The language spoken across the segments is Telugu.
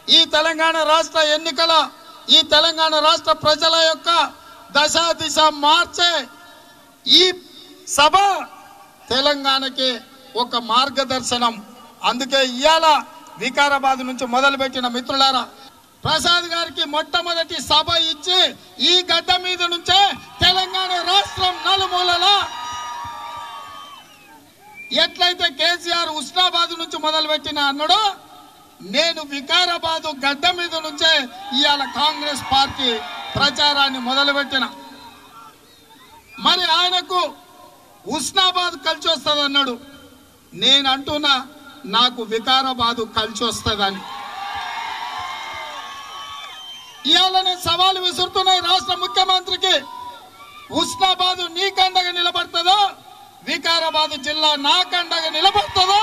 ఈ తెలంగాణ రాష్ట్ర ఎన్నికల ఈ తెలంగాణ రాష్ట్ర ప్రజల యొక్క దశ దిశ మార్చే ఈ సభ తెలంగాణకి ఒక మార్గదర్శనం అందుకే ఇవాళ వికారాబాద్ నుంచి మొదలుపెట్టిన మిత్రులారా ప్రసాద్ గారికి మొట్టమొదటి సభ ఇచ్చి ఈ గడ్డ మీద నుంచే తెలంగాణ రాష్ట్రం నలుమూలలా ఎట్లయితే కేసీఆర్ ఉస్నాబాద్ నుంచి మొదలుపెట్టిన అన్నాడో నేను వికారాబాద్ గడ్డ మీద నుంచే ఇవాళ కాంగ్రెస్ పార్టీ ప్రచారాన్ని మొదలుపెట్టిన మరి ఆయనకు ఉస్నాబాద్ కలిసి వస్తుంది అన్నాడు నేను అంటున్నా నాకు వికారాబాదు కలిసి వస్తుందని ఇవాళ నేను సవాలు విసురుతున్నాయి రాష్ట్ర ముఖ్యమంత్రికి ఉస్నాబాదు నీ కండగా నిలబడుతుందో వికారాబాద్ జిల్లా నా కండగా నిలబడుతుందో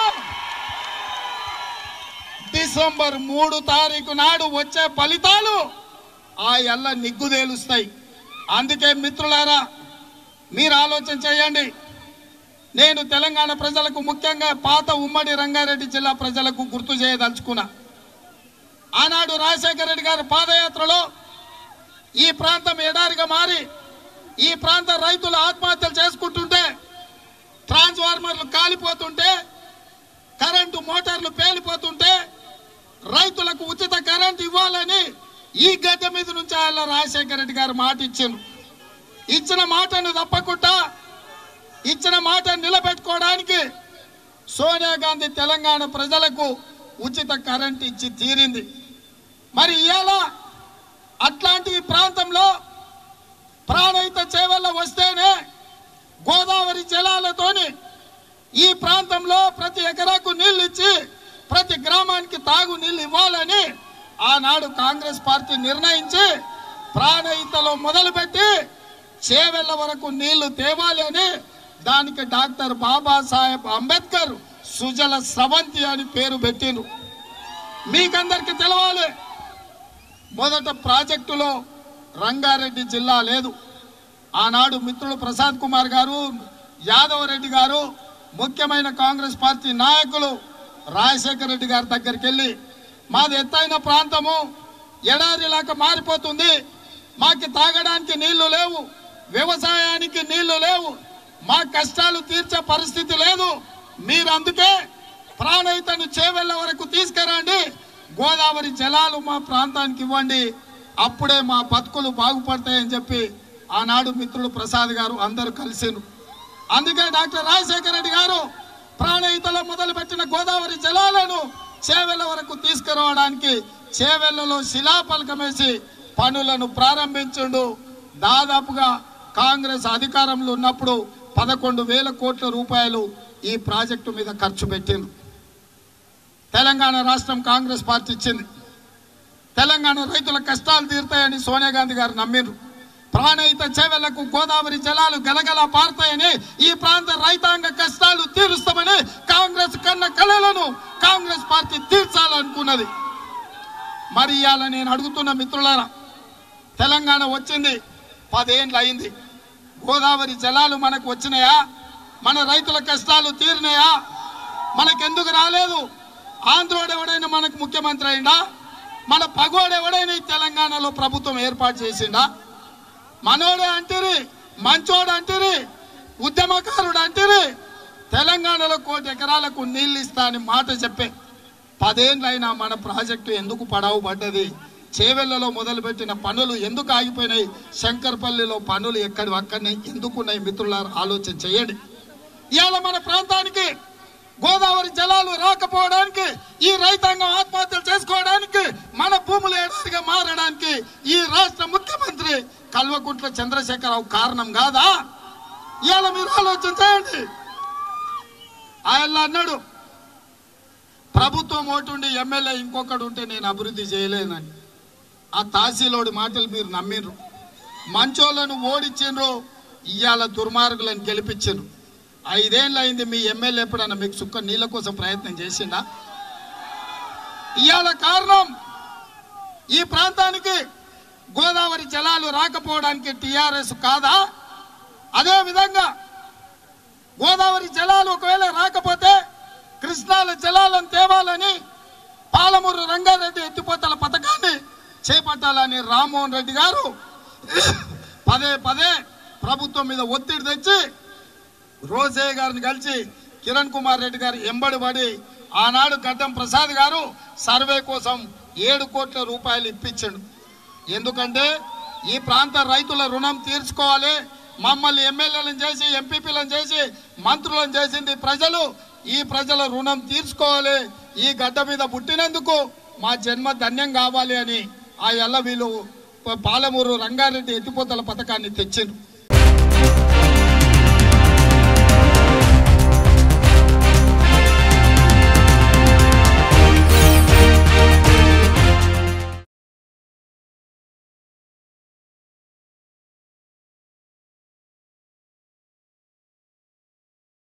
డిసెంబర్ మూడు తారీఖు నాడు వచ్చే ఫలితాలు ఆ ఎల్ల నిగ్గు తేలుస్తాయి అందుకే మిత్రులారా మీరు ఆలోచన చేయండి నేను తెలంగాణ ప్రజలకు ముఖ్యంగా పాత ఉమ్మడి రంగారెడ్డి జిల్లా ప్రజలకు గుర్తు చేయదలుచుకున్నా ఆనాడు రాజశేఖర రెడ్డి గారి పాదయాత్రలో ఈ ప్రాంతం ఎడారిగా మారి ఈ ప్రాంత రైతులు ఆత్మహత్యలు చేసుకుంటుంటే ట్రాన్స్ఫార్మర్లు కాలిపోతుంటే కరెంటు మోటార్లు పేలిపోతుంటే రైతులకు ఉచిత కరెంట్ ఇవ్వాలని ఈ గడ్డ మీద నుంచి ఆయన రాజశేఖర రెడ్డి గారు మాట ఇచ్చిండు ఇచ్చిన మాటను తప్పకుండా ఇచ్చిన మాట నిలబెట్టుకోవడానికి సోనియా గాంధీ తెలంగాణ ప్రజలకు ఉచిత కరెంట్ ఇచ్చి తీరింది మరి ఇవాళ అట్లాంటి ఈ ప్రాంతంలో ప్రాణహిత చేవల్ల వస్తేనే గోదావరి జలాలతోని ఈ ప్రాంతంలో ప్రతి ఎకరాకు నీళ్లు ఇచ్చి ప్రతి గ్రామానికి తాగు నీళ్లు ఇవ్వాలని ఆనాడు కాంగ్రెస్ పార్టీ నిర్ణయించి ప్రాణహితలో మొదలుపెట్టి చేవెళ్ళ వరకు నీళ్లు తేవాలి అని దానికి డాక్టర్ బాబాసాహెబ్ అంబేద్కర్ సుజల స్రవంతి అని పేరు పెట్టిండ్రు మీకందరికి తెలవాలి మొదట ప్రాజెక్టులో రంగారెడ్డి జిల్లా లేదు ఆనాడు మిత్రులు ప్రసాద్ కుమార్ గారు యాదవ్ రెడ్డి గారు ముఖ్యమైన కాంగ్రెస్ పార్టీ నాయకులు రాజశేఖర రెడ్డి గారి దగ్గరికి వెళ్ళి మాది ఎత్తైన ప్రాంతము ఎడారిలాగా మారిపోతుంది మాకు తాగడానికి నీళ్లు లేవు వ్యవసాయానికి నీళ్లు లేవు మా కష్టాలు తీర్చే పరిస్థితి లేదు మీరు అందుకే ప్రాణహితను చేవెళ్ళ వరకు తీసుకురండి గోదావరి జలాలు మా ప్రాంతానికి ఇవ్వండి అప్పుడే మా బతుకులు బాగుపడతాయని చెప్పి ఆనాడు మిత్రులు ప్రసాద్ గారు అందరూ కలిసిను అందుకే డాక్టర్ రాజశేఖర రెడ్డి గారు ప్రాణహితలో మొదలుపెట్టిన గోదావరి జలాలను చేవెళ్ళ వరకు తీసుకురావడానికి చేవెళ్ళలో శిలాఫలకం వేసి పనులను ప్రారంభించుండు దాదాపుగా కాంగ్రెస్ అధికారంలో ఉన్నప్పుడు పదకొండు వేల కోట్ల రూపాయలు ఈ ప్రాజెక్టు మీద ఖర్చు పెట్టిండ్రు తెలంగాణ రాష్ట్రం కాంగ్రెస్ పార్టీ ఇచ్చింది తెలంగాణ రైతుల కష్టాలు తీరుతాయని సోనియా గాంధీ గారు నమ్మిండ్రు ప్రాణహిత చేవెళ్లకు గోదావరి జలాలు గలగల పారుతాయని ఈ ప్రాంత రైతాంగ కష్టాలు తీరుస్తామని కాంగ్రెస్ కన్న కళలను కాంగ్రెస్ పార్టీ తీర్చాలనుకున్నది మరి ఇవాళ నేను అడుగుతున్న మిత్రులారా తెలంగాణ వచ్చింది పదేండ్లు అయింది గోదావరి జలాలు మనకు వచ్చినాయా మన రైతుల కష్టాలు తీరినాయా మనకెందుకు రాలేదు ఆంధ్రోడు ఎవడైనా మనకు ముఖ్యమంత్రి అయిందా మన పగోడు ఎవడైనా ఈ తెలంగాణలో ప్రభుత్వం ఏర్పాటు చేసిందా మనోడే అంటిరి మంచోడు అంటిరి ఉద్యమకారుడు అంటిరి తెలంగాణలో కోటి ఎకరాలకు నీళ్ళు ఇస్తా అని మాట చెప్పే పదేళ్ళైనా మన ప్రాజెక్టు ఎందుకు పడవ పడ్డది చేవెళ్లలో మొదలుపెట్టిన పనులు ఎందుకు ఆగిపోయినాయి శంకర్పల్లిలో పనులు ఎక్కడి అక్కడనే ఎందుకున్నాయి మిత్రులారు ఆలోచన చేయండి ఇవాళ మన ప్రాంతానికి గోదావరి జలాలు రాకపోవడానికి ఈ రైతాంగం ఆత్మహత్యలు చేసుకోవడానికి మన భూములు ఎడారిగా మారడానికి ఈ రాష్ట్ర ముఖ్యమంత్రి కల్వకుంట్ల చంద్రశేఖరరావు కారణం కాదా ఇవాళ మీరు ఆలోచన చేయండి ఆయన అన్నాడు ప్రభుత్వం ఓటుండి ఎమ్మెల్యే ఇంకొకడు ఉంటే నేను అభివృద్ధి చేయలేనని ఆ తహసీలోడి మాటలు మీరు నమ్మిండ్రు మంచోళ్ళను ఓడించిండ్రు ఇవాళ దుర్మార్గులను గెలిపించిండ్రు ఐదేళ్ళు అయింది మీ ఎమ్మెల్యే ఎప్పుడన్నా మీకు సుక్క నీళ్ళ కోసం ప్రయత్నం చేసిండా ఇవాళ కారణం ఈ ప్రాంతానికి గోదావరి జలాలు రాకపోవడానికి టిఆర్ఎస్ కాదా అదే విధంగా గోదావరి జలాలు ఒకవేళ రాకపోతే కృష్ణాల జలాలను తేవాలని పాలమూరు రంగారెడ్డి ఎత్తిపోతల పథకాన్ని చేపట్టాలని రామ్మోహన్ రెడ్డి గారు పదే పదే ప్రభుత్వం మీద ఒత్తిడి తెచ్చి రోజే గారిని కలిసి కిరణ్ కుమార్ రెడ్డి గారు ఎంబడి పడి ఆనాడు గడ్డం ప్రసాద్ గారు సర్వే కోసం ఏడు కోట్ల రూపాయలు ఇప్పించాడు ఎందుకంటే ఈ ప్రాంత రైతుల రుణం తీర్చుకోవాలి మమ్మల్ని ఎమ్మెల్యేలను చేసి ఎంపీపీలను చేసి మంత్రులను చేసింది ప్రజలు ఈ ప్రజల రుణం తీర్చుకోవాలి ఈ గడ్డ మీద పుట్టినందుకు మా జన్మ ధన్యం కావాలి అని ఆ ఎల్ల వీళ్ళు పాలమూరు రంగారెడ్డి ఎత్తిపోతల పథకాన్ని తెచ్చిండ్రు